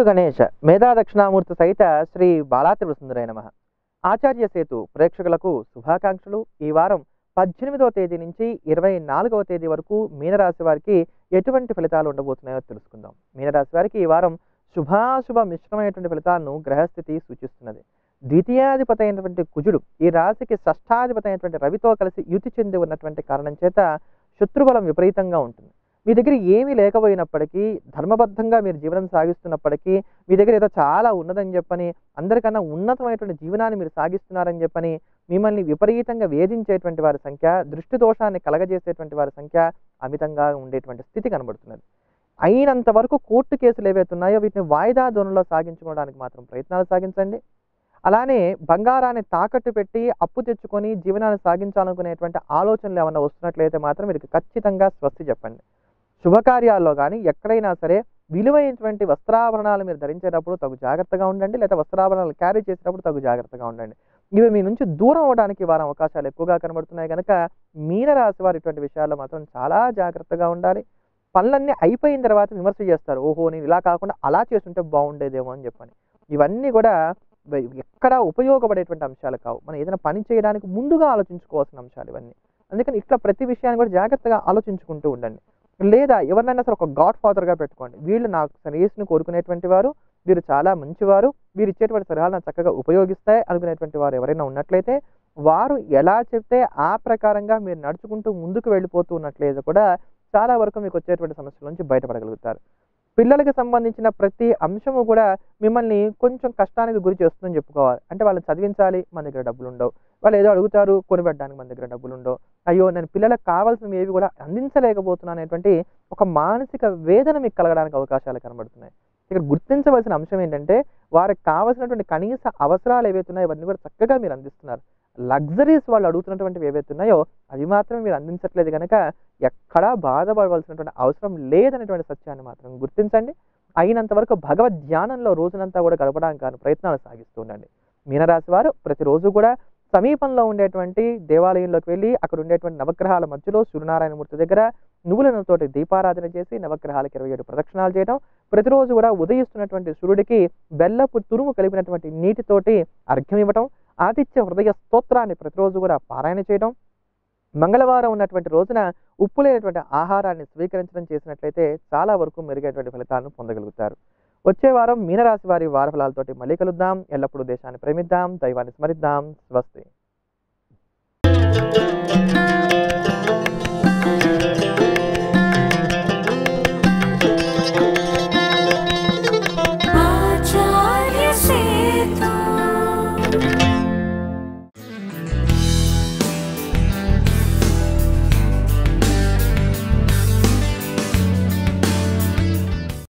గణేష మేధా దక్షిణామూర్తి సహిత శ్రీ బాలాత్రిపుర సుందరై నమ ఆచార్య సేతు ప్రేక్షకులకు శుభాకాంక్షలు ఈ వారం పద్దెనిమిదవ తేదీ నుంచి ఇరవై నాలుగవ తేదీ వరకు మీనరాశి వారికి ఎటువంటి ఫలితాలు ఉండబోతున్నాయో తెలుసుకుందాం మీనరాశి వారికి ఈ వారం శుభాశుభ మిశ్రమైనటువంటి ఫలితాలను గ్రహస్థితి సూచిస్తున్నది ద్వితీయాధిపతి అయినటువంటి కుజుడు ఈ రాశికి షష్ఠాధిపతి అయినటువంటి రవితో కలిసి యుతి చెంది ఉన్నటువంటి కారణం చేత శత్రుబలం విపరీతంగా ఉంటుంది మీ దగ్గర ఏమీ లేకపోయినప్పటికీ ధర్మబద్ధంగా మీరు జీవనం సాగిస్తున్నప్పటికీ మీ దగ్గర ఏదో చాలా ఉన్నదని చెప్పని అందరికన్నా ఉన్నతమైనటువంటి జీవనాన్ని మీరు సాగిస్తున్నారని చెప్పని మిమ్మల్ని విపరీతంగా వేధించేటువంటి వారి సంఖ్య దృష్టి దోషాన్ని కలగజేసేటువంటి వారి సంఖ్య అమితంగా ఉండేటువంటి స్థితి కనబడుతున్నది అయినంత వరకు కోర్టు కేసులు ఏవైతే ఉన్నాయో వీటిని వాయిదా ధోరణిలో సాగించుకోవడానికి మాత్రం ప్రయత్నాలు సాగించండి అలానే బంగారాన్ని తాకట్టు పెట్టి అప్పు తెచ్చుకొని జీవనాన్ని సాగించాలనుకునేటువంటి ఆలోచనలు ఏమైనా వస్తున్నట్లయితే మాత్రం వీరికి ఖచ్చితంగా స్వస్తి చెప్పండి శుభకార్యాల్లో కానీ ఎక్కడైనా సరే విలువైనటువంటి వస్త్రాభరణాలు మీరు ధరించేటప్పుడు తగు జాగ్రత్తగా ఉండండి లేదా వస్త్రాభరణాలు క్యారీ చేసేటప్పుడు తగు జాగ్రత్తగా ఉండండి ఇవి మీ నుంచి దూరం అవడానికి వారి అవకాశాలు ఎక్కువగా కనబడుతున్నాయి కనుక మీనరాశి వారి ఇటువంటి విషయాల్లో మాత్రం చాలా జాగ్రత్తగా ఉండాలి పనులన్నీ అయిపోయిన తర్వాత విమర్శ చేస్తారు ఓహో నేను ఇలా కాకుండా అలా చేస్తుంటే బాగుండేదేమో అని చెప్పని ఇవన్నీ కూడా వ- ఎక్కడా ఉపయోగపడేటువంటి అంశాలు కావు మనం ఏదైనా పని చేయడానికి ముందుగా ఆలోచించుకోవాల్సిన అంశాలు ఇవన్నీ అందుకని ఇట్లా ప్రతి విషయాన్ని కూడా జాగ్రత్తగా ఆలోచించుకుంటూ ఉండండి లేదా ఎవరినైనా సరే ఒక గాడ్ ఫాదర్గా పెట్టుకోండి వీళ్ళు నాకు శ్రేయస్సును కోరుకునేటువంటి వారు వీరు చాలా మంచివారు వీరు ఇచ్చేటువంటి సలహాలను చక్కగా ఉపయోగిస్తాయి అనుకునేటువంటి వారు ఎవరైనా ఉన్నట్లయితే వారు ఎలా చెప్తే ఆ ప్రకారంగా మీరు నడుచుకుంటూ ముందుకు వెళ్ళిపోతూ ఉన్నట్లయితే కూడా చాలా వరకు మీకు వచ్చేటువంటి సమస్యల నుంచి బయటపడగలుగుతారు పిల్లలకి సంబంధించిన ప్రతి అంశము కూడా మిమ్మల్ని కొంచెం కష్టానికి గురి చేస్తుందని చెప్పుకోవాలి అంటే వాళ్ళని చదివించాలి మన దగ్గర డబ్బులు ఉండవు వాళ్ళు ఏదో అడుగుతారు కొనిపెట్టడానికి మన దగ్గర డబ్బులు ఉండవు అయ్యో నేను పిల్లలకు కావాల్సినవి ఏవి కూడా అందించలేకపోతున్నాను అనేటువంటి ఒక మానసిక వేదన మీకు కలగడానికి అవకాశాలు కనబడుతున్నాయి ఇక్కడ గుర్తించవలసిన అంశం ఏంటంటే వారికి కావాల్సినటువంటి కనీస అవసరాలు ఏవైతే ఉన్నాయో అవన్నీ కూడా చక్కగా మీరు అందిస్తున్నారు లగ్జరీస్ వాళ్ళు అడుగుతున్నటువంటివి ఏవైతే ఉన్నాయో అవి మాత్రం మీరు అందించట్లేదు కనుక ఎక్కడా బాధపడవలసినటువంటి అవసరం లేదనేటువంటి సత్యాన్ని మాత్రం గుర్తించండి అయినంత వరకు భగవద్ ధ్యానంలో రోజునంతా కూడా గడపడానికి గాను ప్రయత్నాలు సాగిస్తూ ఉండండి మీనరాశి వారు ప్రతిరోజు కూడా సమీపంలో ఉండేటువంటి దేవాలయంలోకి వెళ్ళి అక్కడ ఉండేటువంటి నవగ్రహాల మధ్యలో సూర్యనారాయణమూర్తి దగ్గర నువ్వులతోటి దీపారాధన చేసి నవగ్రహాలకు ఇరవై ఏడు ప్రదక్షిణాలు చేయడం ప్రతిరోజు కూడా ఉదయిస్తున్నటువంటి సూర్యుడికి బెల్లపు తురుము కలిపినటువంటి నీటితోటి అర్ఘ్యం ఇవ్వటం ఆదిత్య హృదయ స్తోత్రాన్ని ప్రతిరోజు కూడా పారాయణ చేయడం మంగళవారం ఉన్నటువంటి రోజున ఉప్పు లేనటువంటి ఆహారాన్ని స్వీకరించడం చేసినట్లయితే చాలా వరకు మెరుగైనటువంటి ఫలితాలను పొందగలుగుతారు వచ్చే వారం మీనరాశి వారి వార ఫలాలతోటి మళ్ళీ కలుద్దాం ఎల్లప్పుడూ దేశాన్ని ప్రేమిద్దాం దైవాన్ని స్మరిద్దాం స్వస్తి